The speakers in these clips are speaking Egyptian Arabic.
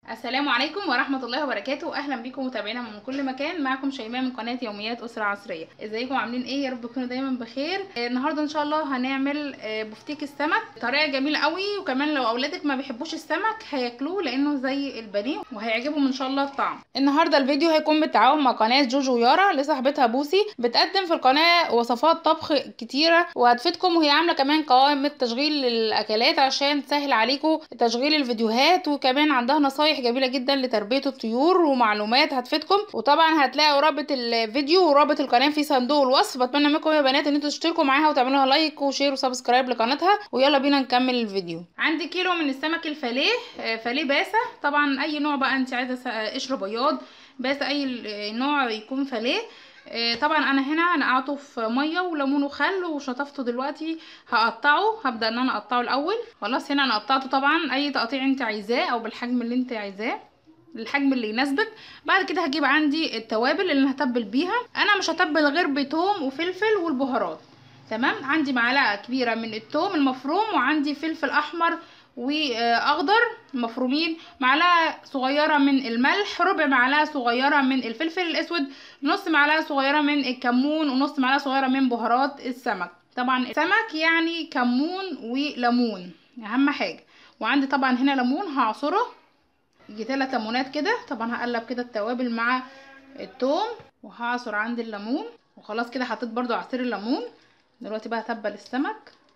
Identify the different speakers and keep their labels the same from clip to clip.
Speaker 1: السلام عليكم ورحمة الله وبركاته أهلا بكم متابعينا من كل مكان معكم شيماء من قناة يوميات أسرة عصرية ازيكم عاملين ايه يا رب تكونوا دايما بخير آه، النهاردة ان شاء الله هنعمل آه، بفتيك السمك طريقة جميلة قوي وكمان لو أولادك ما بيحبوش السمك هياكلوه لأنه زي البانيه وهيعجبهم ان شاء الله الطعم النهاردة الفيديو هيكون بالتعاون مع قناة جوجو يارا لصاحبتها بوسي بتقدم في القناة وصفات طبخ كتيرة وهتفيدكم وهي عاملة كمان قوائم تشغيل للأكلات عشان تسهل عليكم تشغيل الفيديوهات وكمان عندها نصايح جميلة جدا لتربية الطيور ومعلومات هتفيدكم وطبعا هتلاقوا رابط الفيديو ورابط القناة في صندوق الوصف بتمنى منكم يا بنات ان انتوا تشتركوا معاها وتعملوها لايك وشير وسبسكرايب لقناتها ويلا بينا نكمل الفيديو عندي كيلو من السمك الفاليه آه، فاليه باسة طبعا اي نوع بقى انت عايزة س- قشر بياض باسة اي ال- نوع يكون فاليه آه، طبعا انا هنا نقعته في ميه وليمون وخل وشطفته دلوقتي هقطعه هبدا ان انا اقطعه الاول خلاص هنا انا قطعته طبعا اي تقطيع انت عايزاه او بالحجم اللي انت عايزاه الحجم اللي يناسبك بعد كده هجيب عندي التوابل اللي انا هتبل بيها انا مش هتبل غير بتوم وفلفل والبهارات تمام عندي معلقه كبيره من التوم المفروم وعندي فلفل احمر واخضر مفرومين معلقه صغيره من الملح ربع معلقه صغيره من الفلفل الاسود نص معلقه صغيره من الكمون ونص معلقه صغيره من بهارات السمك طبعا السمك يعني كمون وليمون اهم حاجه وعندي طبعا هنا ليمون هعصره يجي تلات ليمونات كده طبعا هقلب كده التوابل مع التوم وهعصر عندي الليمون وخلاص كده حطيت برضو عصير الليمون دلوقتي بقى هتبل السمك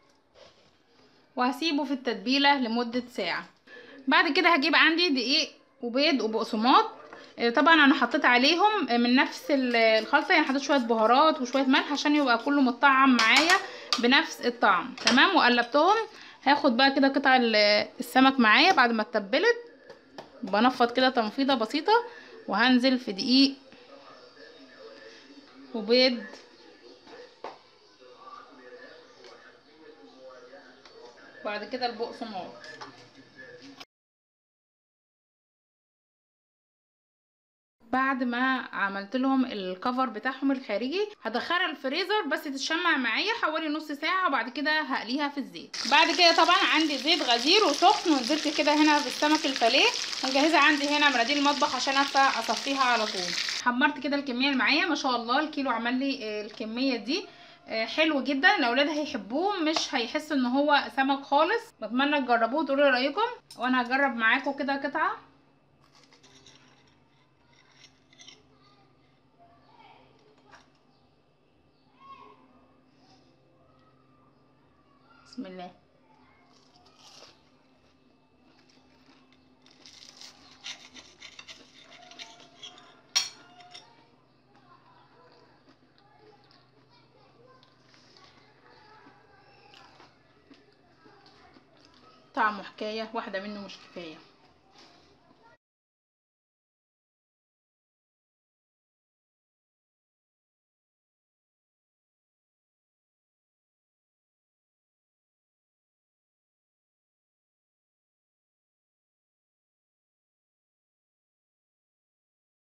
Speaker 1: وهسيبه في التتبيله لمده ساعه بعد كده هجيب عندي دقيق وبيض وبقسماط آه، طبعا انا حطيت عليهم آه، من نفس ال- الخلطه يعني حطيت شويه بهارات وشويه ملح عشان يبقى كله متطعم معايا بنفس الطعم تمام وقلبتهم هاخد بقى كده قطع ال- السمك معايا بعد ما اتبلت بنفض كده تنفيضه بسيطه وهنزل في دقيق وبيض بعد كده البقسماط بعد ما عملت لهم الكفر بتاعهم الخارجي هدخلها الفريزر بس تتشمع معايا حوالي نص ساعه وبعد كده هقليها في الزيت بعد كده طبعا عندي زيت غزير وسخن ونزلت كده هنا بالسمك الفاليه ومجهزه عندي هنا مناديل المطبخ عشان ادفع اصفيها على طول حمرت كده الكميه اللي معايا ما شاء الله الكيلو عمل لي آه، الكميه دي آه، حلو جدا الاولاد هيحبوه مش هيحسوا ان هو سمك خالص بتمنى تجربوه وتقولوا لي رايكم وانا هجرب معاكم كده قطعه بسم الله طعمه حكاية واحدة منه مش كفاية